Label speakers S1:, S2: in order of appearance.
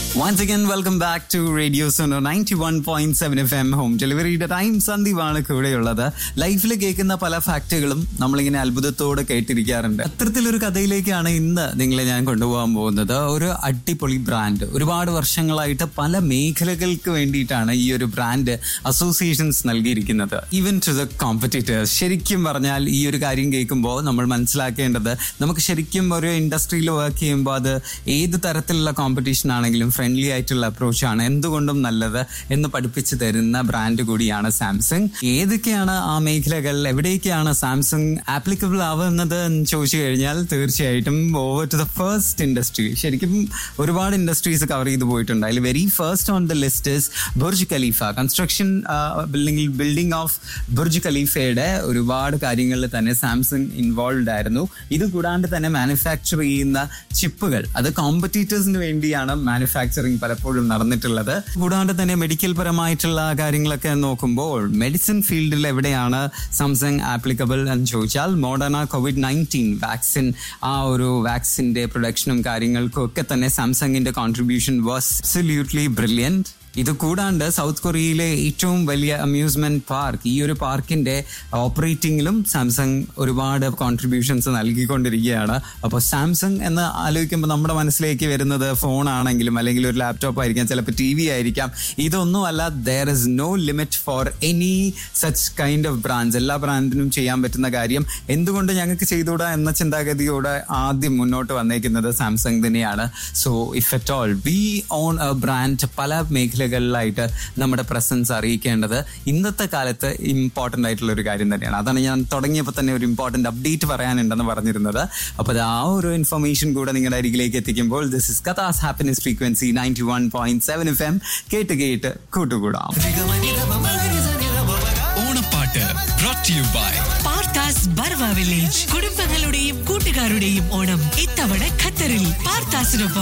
S1: Once again, welcome back to Radio Sono 91.7 FM home ഡെലിവറിയുടെ time സന്ദീപാണ് കൂടെയുള്ളത് ലൈഫിൽ കേൾക്കുന്ന പല ഫാക്റ്റുകളും നമ്മളിങ്ങനെ അത്ഭുതത്തോടെ കേട്ടിരിക്കാറുണ്ട് അത്തരത്തിലൊരു കഥയിലേക്കാണ് ഇന്ന് നിങ്ങളെ ഞാൻ കൊണ്ടുപോകാൻ പോകുന്നത് ഒരു അടിപൊളി ബ്രാൻഡ് ഒരുപാട് വർഷങ്ങളായിട്ട് പല മേഖലകൾക്ക് വേണ്ടിയിട്ടാണ് ഈ ഒരു ബ്രാൻഡ് അസോസിയേഷൻസ് നൽകിയിരിക്കുന്നത് ഈവൻ ടു ദ കോമ്പറ്റീറ്റേഴ്സ് ശരിക്കും പറഞ്ഞാൽ ഈ ഒരു കാര്യം കേൾക്കുമ്പോൾ നമ്മൾ മനസ്സിലാക്കേണ്ടത് നമുക്ക് ശരിക്കും ഒരു ഇൻഡസ്ട്രിയിൽ വർക്ക് ചെയ്യുമ്പോൾ അത് ഏത് തരത്തിലുള്ള കോമ്പറ്റീഷൻ ആണെങ്കിലും ഫ്രണ്ട്ലി ആയിട്ടുള്ള അപ്രോച്ചാണ് എന്തുകൊണ്ടും നല്ലത് എന്ന് പഠിപ്പിച്ചു തരുന്ന ബ്രാൻഡ് കൂടിയാണ് സാംസങ് ഏതൊക്കെയാണ് ആ മേഖലകൾ എവിടേക്കാണ് സാംസങ് ആപ്ലിക്കബിൾ ആവുന്നത് എന്ന് ചോദിച്ചു കഴിഞ്ഞാൽ തീർച്ചയായിട്ടും over to the first industry ശരിക്കും ഒരുപാട് ഇൻഡസ്ട്രീസ് കവർ ചെയ്ത് പോയിട്ടുണ്ട് അതിൽ very first on the list is Burj Khalifa construction building building of Burj ഖലീഫയുടെ ഒരുപാട് കാര്യങ്ങളിൽ തന്നെ സാംസങ് ഇൻവോൾവ് ആയിരുന്നു ഇത് കൂടാണ്ട് തന്നെ മാനുഫാക്ചർ ചെയ്യുന്ന ചിപ്പുകൾ അത് കോമ്പറ്റീറ്റേഴ്സിന് വേണ്ടിയാണ് മാനുഫാക്ചറിങ് പലപ്പോഴും നടന്നിട്ടുള്ളത് കൂടാണ്ട് തന്നെ മെഡിക്കൽ പരമായിട്ടുള്ള കാര്യങ്ങളൊക്കെ നോക്കുമ്പോൾ മെഡിസിൻ ഫീൽഡിൽ എവിടെയാണ് സാംസങ് ആപ്ലിക്കബിൾ എന്ന് ചോദിച്ചാൽ മോഡേണ കോവിഡ് നയൻറ്റീൻ വാക്സിൻ ആ ഒരു വാക്സിന്റെ പ്രൊഡക്ഷനും കാര്യങ്ങൾക്കും ഒക്കെ തന്നെ സാംസങ്ങിന്റെ കോൺട്രിബ്യൂഷൻ വാസ് അബ്സല്യൂട്ട്ലി ബ്രില്യൻറ്റ് ഇത് കൂടാണ്ട് സൗത്ത് കൊറിയയിലെ ഏറ്റവും വലിയ അമ്യൂസ്മെന്റ് പാർക്ക് ഈ ഒരു പാർക്കിന്റെ ഓപ്പറേറ്റിംഗിലും സാംസങ് ഒരുപാട് കോൺട്രിബ്യൂഷൻസ് നൽകിക്കൊണ്ടിരിക്കുകയാണ് അപ്പോൾ സാംസങ് എന്ന് ആലോചിക്കുമ്പോൾ നമ്മുടെ മനസ്സിലേക്ക് വരുന്നത് ഫോൺ ആണെങ്കിലും അല്ലെങ്കിൽ ഒരു ലാപ്ടോപ്പ് ആയിരിക്കാം ചിലപ്പോൾ ടി വി ആയിരിക്കാം ഇതൊന്നും അല്ല there is no limit for any such kind of brands എല്ലാ ബ്രാൻഡിനും ചെയ്യാൻ പറ്റുന്ന കാര്യം എന്തുകൊണ്ട് ഞങ്ങൾക്ക് ചെയ്തുകൂടാ എന്ന ചിന്താഗതിയോടെ ആദ്യം മുന്നോട്ട് വന്നേക്കുന്നത് സാംസങ് തന്നെയാണ് so if at all we on a brand പല മേഖലകളിലായിട്ട് നമ്മുടെ പ്രസൻസ് അറിയിക്കേണ്ടത് ഇന്നത്തെ കാലത്ത് ഇമ്പോർട്ടൻ്റ് ആയിട്ടുള്ള ഒരു കാര്യം തന്നെയാണ് അതാണ് ഞാൻ തുടങ്ങിയപ്പോൾ തന്നെ ഒരു ഇമ്പോർട്ടൻ്റ് അപ്ഡേറ്റ് പറയാനുണ്ടെന്ന് പറഞ്ഞിരുന്നത് അപ്പോൾ അത് ആ ഒരു ഇൻഫർമേഷൻ കൂടെ നിങ്ങളുടെ അരികിലേക്ക് എത്തിക്കുമ്പോൾ this is Qatar's happiness frequency ninety one point seven F M കേട്ട് കേട്ട് കൂട്ടുകൂടാം
S2: ഓണപ്പാട്ട് brought to you by
S3: Parthas Barwa village കുടുംബങ്ങളുടെയും കൂട്ടുകാരുടെയും ഓണം ഇത്തവണ ഖത്തറിൽ പാർത്താസിനൊപ്പം